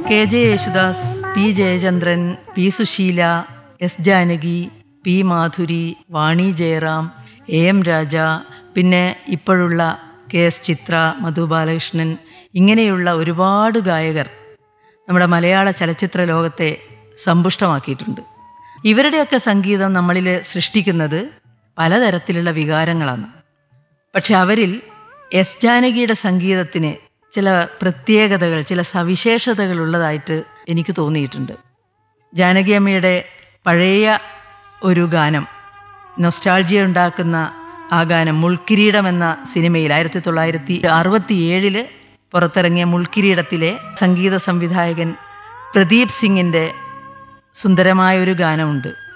K J Yesudas P Jayachandran P Susheela S Janaki P Madhuri Vani Jayaram A M Raja പിന്നെ ഇപ്പോഴുള്ള K S Chithra Madhu Balakrishnan ഇങ്ങനെയുള്ള ഒരുപാട് ഗായകർ നമ്മുടെ മലയാള ചലച്ചിത്ര ലോകത്തെ സമ്പുഷ്ടമാക്കിയിട്ടുണ്ട് ഇവരുടെയൊക്കെ സംഗീതം നമ്മളിൽ സൃഷ്ടിക്കുന്നത് പലതരത്തിലുള്ള വികാരങ്ങളാണ് പക്ഷെ അവരിൽ എസ് ജാനകിയുടെ സംഗീതത്തിന് ചില പ്രത്യേകതകൾ ചില സവിശേഷതകൾ ഉള്ളതായിട്ട് എനിക്ക് തോന്നിയിട്ടുണ്ട് ജാനകി അമ്മയുടെ പഴയ ഒരു ഗാനം നൊസ്റ്റാൾജിയ ഉണ്ടാക്കുന്ന ആ ഗാനം മുൾക്കിരീടം എന്ന സിനിമയിൽ ആയിരത്തി തൊള്ളായിരത്തി അറുപത്തി ഏഴില് പുറത്തിറങ്ങിയ മുൾക്കിരീടത്തിലെ സംഗീത സംവിധായകൻ പ്രദീപ് സിംഗിൻ്റെ സുന്ദരമായ ഒരു ഗാനമുണ്ട്